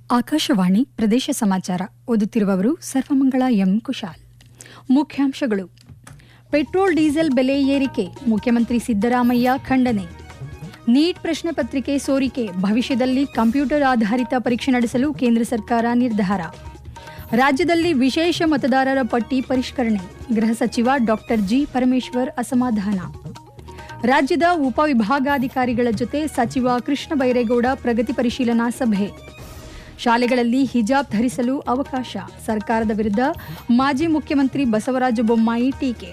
ಆಕಾಶವಾಣಿ ಪ್ರದೇಶ ಸಮಾಚಾರ ಓದುತ್ತಿರುವವರು ಸರ್ವಮಂಗಳ ಎಂ ಕುಶಾಲ್ ಮುಖ್ಯಾಂಶಗಳು ಪೆಟ್ರೋಲ್ ಡೀಸೆಲ್ ಬೆಲೆ ಏರಿಕೆ ಮುಖ್ಯಮಂತ್ರಿ ಸಿದ್ದರಾಮಯ್ಯ ಖಂಡನೆ ನೀಟ್ ಪ್ರಶ್ನೆ ಪತ್ರಿಕೆ ಸೋರಿಕೆ ಭವಿಷ್ಯದಲ್ಲಿ ಕಂಪ್ಯೂಟರ್ ಆಧಾರಿತ ಪರೀಕ್ಷೆ ನಡೆಸಲು ಕೇಂದ್ರ ಸರ್ಕಾರ ನಿರ್ಧಾರ ರಾಜ್ಯದಲ್ಲಿ ವಿಶೇಷ ಮತದಾರರ ಪಟ್ಟಿ ಪರಿಷ್ಕರಣೆ ಗೃಹ ಸಚಿವ ಡಾಕ್ಟರ್ ಜಿ ಪರಮೇಶ್ವರ್ ಅಸಮಾಧಾನ ರಾಜ್ಯದ ಉಪವಿಭಾಗಾಧಿಕಾರಿಗಳ ಜೊತೆ ಸಚಿವ ಕೃಷ್ಣ ಬೈರೇಗೌಡ ಪ್ರಗತಿ ಪರಿಶೀಲನಾ ಸಭೆ ಶಾಲೆಗಳಲ್ಲಿ ಹಿಜಾಬ್ ಧರಿಸಲು ಅವಕಾಶ ಸರ್ಕಾರದ ವಿರುದ್ಧ ಮಾಜಿ ಮುಖ್ಯಮಂತ್ರಿ ಬಸವರಾಜ ಬೊಮ್ಮಾಯಿ ಟೀಕೆ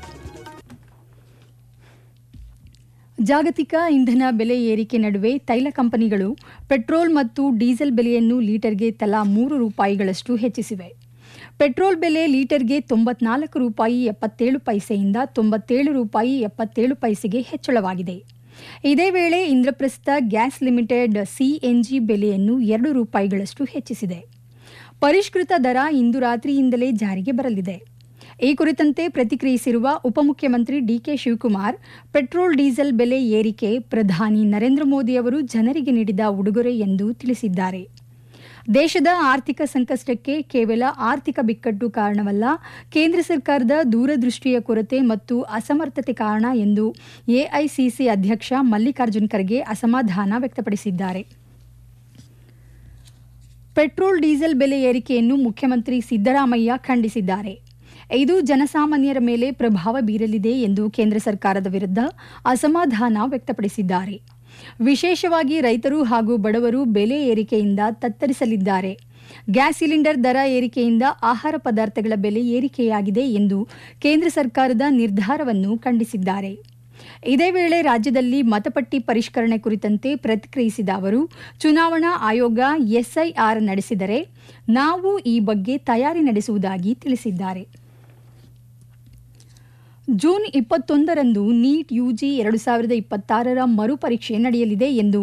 ಜಾಗತಿಕ ಇಂಧನ ಬೆಲೆ ಏರಿಕೆ ನಡುವೆ ತೈಲ ಕಂಪನಿಗಳು ಪೆಟ್ರೋಲ್ ಮತ್ತು ಡೀಸೆಲ್ ಬೆಲೆಯನ್ನು ಲೀಟರ್ಗೆ ತಲಾ ಮೂರು ರೂಪಾಯಿಗಳಷ್ಟು ಹೆಚ್ಚಿಸಿವೆ ಪೆಟ್ರೋಲ್ ಬೆಲೆ ಲೀಟರ್ಗೆ ತೊಂಬತ್ನಾಲ್ಕು ರೂಪಾಯಿ ಎಪ್ಪತ್ತೇಳು ಪೈಸೆಯಿಂದ ತೊಂಬತ್ತೇಳು ರೂಪಾಯಿ ಎಪ್ಪತ್ತೇಳು ಪೈಸೆಗೆ ಹೆಚ್ಚಳವಾಗಿದೆ ಇದೇ ವೇಳೆ ಇಂದ್ರಪ್ರಸ್ಥ ಗ್ಯಾಸ್ ಲಿಮಿಟೆಡ್ ಸಿಎನ್ಜಿ ಬೆಲೆಯನ್ನು ಎರಡು ರೂಪಾಯಿಗಳಷ್ಟು ಹೆಚ್ಚಿಸಿದೆ ಪರಿಷ್ಕೃತ ದರ ಇಂದು ರಾತ್ರಿಯಿಂದಲೇ ಜಾರಿಗೆ ಬರಲಿದೆ ಈ ಕುರಿತಂತೆ ಪ್ರತಿಕ್ರಿಯಿಸಿರುವ ಉಪಮುಖ್ಯಮಂತ್ರಿ ಡಿಕೆ ಶಿವಕುಮಾರ್ ಪೆಟ್ರೋಲ್ ಡೀಸೆಲ್ ಬೆಲೆ ಏರಿಕೆ ಪ್ರಧಾನಿ ನರೇಂದ್ರ ಮೋದಿ ಅವರು ಜನರಿಗೆ ನೀಡಿದ ಉಡುಗೊರೆ ಎಂದು ತಿಳಿಸಿದ್ದಾರೆ ದೇಶದ ಆರ್ಥಿಕ ಸಂಕಷ್ಟಕ್ಕೆ ಕೇವಲ ಆರ್ಥಿಕ ಬಿಕ್ಕಟ್ಟು ಕಾರಣವಲ್ಲ ಕೇಂದ್ರ ಸರ್ಕಾರದ ದೂರದೃಷ್ಟಿಯ ಕೊರತೆ ಮತ್ತು ಅಸಮರ್ಥತೆ ಕಾರಣ ಎಂದು ಎಐಸಿಸಿ ಅಧ್ಯಕ್ಷ ಮಲ್ಲಿಕಾರ್ಜುನ್ ಖರ್ಗೆ ಅಸಮಾಧಾನ ವ್ಯಕ್ತಪಡಿಸಿದ್ದಾರೆ ಪೆಟ್ರೋಲ್ ಡೀಸೆಲ್ ಬೆಲೆ ಏರಿಕೆಯನ್ನು ಮುಖ್ಯಮಂತ್ರಿ ಸಿದ್ದರಾಮಯ್ಯ ಖಂಡಿಸಿದ್ದಾರೆ ಇದು ಜನಸಾಮಾನ್ಯರ ಮೇಲೆ ಪ್ರಭಾವ ಬೀರಲಿದೆ ಎಂದು ಕೇಂದ್ರ ಸರ್ಕಾರದ ವಿರುದ್ಧ ಅಸಮಾಧಾನ ವ್ಯಕ್ತಪಡಿಸಿದ್ದಾರೆ ವಿಶೇಷವಾಗಿ ರೈತರು ಹಾಗೂ ಬಡವರು ಬೆಲೆ ಏರಿಕೆಯಿಂದ ತತ್ತರಿಸಲಿದ್ದಾರೆ ಗ್ಯಾಸ್ ಸಿಲಿಂಡರ್ ದರ ಏರಿಕೆಯಿಂದ ಆಹಾರ ಪದಾರ್ಥಗಳ ಬೆಲೆ ಏರಿಕೆಯಾಗಿದೆ ಎಂದು ಕೇಂದ್ರ ಸರ್ಕಾರದ ನಿರ್ಧಾರವನ್ನು ಖಂಡಿಸಿದ್ದಾರೆ ಇದೇ ವೇಳೆ ರಾಜ್ಯದಲ್ಲಿ ಮತಪಟ್ಟಿ ಪರಿಷ್ಕರಣೆ ಕುರಿತಂತೆ ಪ್ರತಿಕ್ರಿಯಿಸಿದ ಅವರು ಚುನಾವಣಾ ಆಯೋಗ ಎಸ್ಐಆರ್ ನಡೆಸಿದರೆ ನಾವು ಈ ಬಗ್ಗೆ ತಯಾರಿ ನಡೆಸುವುದಾಗಿ ತಿಳಿಸಿದ್ದಾರೆ ಜೂನ್ ಇಪ್ಪತ್ತೊಂದರಂದು ನೀಟ್ ಯುಜಿ ಎರಡು ಸಾವಿರದ ಇಪ್ಪತ್ತಾರರ ಮರುಪರೀಕ್ಷೆ ನಡೆಯಲಿದೆ ಎಂದು